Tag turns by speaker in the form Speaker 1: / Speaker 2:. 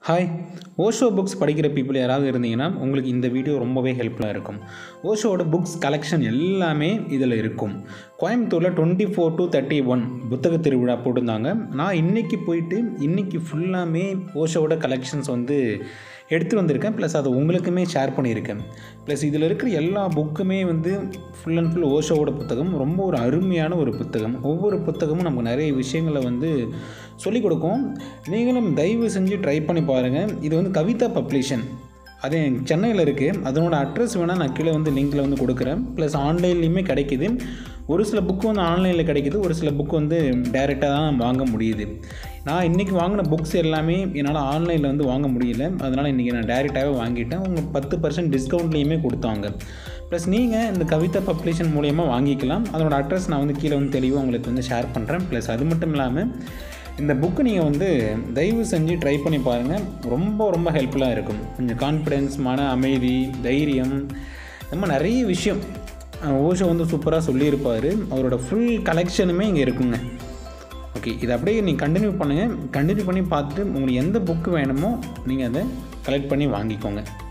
Speaker 1: hi Osho books படிக்கிற people யாராவது இருந்தீங்கன்னா உங்களுக்கு இந்த வீடியோ ரொம்பவே ஹெல்ப்ஃபுல்லாக இருக்கும் ஓஷோவோட புக்ஸ் கலெக்ஷன் எல்லாமே இதில் இருக்கும் கோயம்புத்தூரில் twenty four to thirty one புத்தக திருவிழா போட்டிருந்தாங்க நான் இன்றைக்கி போயிட்டு இன்றைக்கி ஃபுல்லாமே ஓஷோவோட கலெக்ஷன்ஸ் வந்து எடுத்துகிட்டு வந்திருக்கேன் ப்ளஸ் அதை உங்களுக்குமே ஷேர் பண்ணியிருக்கேன் ப்ளஸ் இதில் இருக்கிற எல்லா புக்குமே வந்து ஃபுல் அண்ட் ஃபுல் ஓஷோவோட புத்தகம் ரொம்ப ஒரு அருமையான ஒரு புத்தகம் ஒவ்வொரு புத்தகமும் நமக்கு நிறைய விஷயங்களை வந்து சொல்லிக் கொடுக்கும் நீங்களும் தயவு செஞ்சு ட்ரை பண்ணி பாருங்கள் இது வந்து கவிதா பப்ளிஷன் அது சென்னையில் இருக்குது அதனோட அட்ரஸ் வேணால் நான் கீழே வந்து லிங்க்கில் வந்து கொடுக்குறேன் ப்ளஸ் ஆன்லைன்லேயுமே கிடைக்கிது ஒரு சில புக்கு வந்து ஆன்லைனில் கிடைக்கிது ஒரு சில புக்கு வந்து டைரெக்டாக தான் வாங்க முடியுது நான் இன்றைக்கி வாங்கின புக்ஸ் எல்லாமே என்னால் ஆன்லைனில் வந்து வாங்க முடியல அதனால் இன்றைக்கி நான் டைரெக்டாகவே வாங்கிட்டேன் உங்கள் பத்து பர்சன்ட் டிஸ்கவுண்ட்லேயுமே கொடுத்தாங்க ப்ளஸ் நீங்கள் இந்த கவிதா பப்ளிஷன் மூலயமா வாங்கிக்கலாம் அதனோட அட்ரஸ் நான் வந்து கீழே வந்து தெளிவாக உங்களுக்கு வந்து ஷேர் பண்ணுறேன் ப்ளஸ் அது மட்டும் இல்லாமல் இந்த புக்கு நீங்கள் வந்து தயவு செஞ்சு ட்ரை பண்ணி பாருங்கள் ரொம்ப ரொம்ப ஹெல்ப்ஃபுல்லாக இருக்கும் கொஞ்சம் கான்ஃபிடென்ஸ் மன அமைதி தைரியம் நம்ம நிறைய விஷயம் ஓஷோ வந்து சூப்பராக சொல்லியிருப்பார் அவரோட ஃபுல் கலெக்ஷனுமே இங்கே இருக்குங்க ஓகே இதை அப்படியே நீங்கள் கண்டினியூ பண்ணுங்கள் கண்டினியூ பண்ணி பார்த்துட்டு உங்களுக்கு எந்த புக்கு வேணுமோ நீங்கள் அதை கலெக்ட் பண்ணி வாங்கிக்கோங்க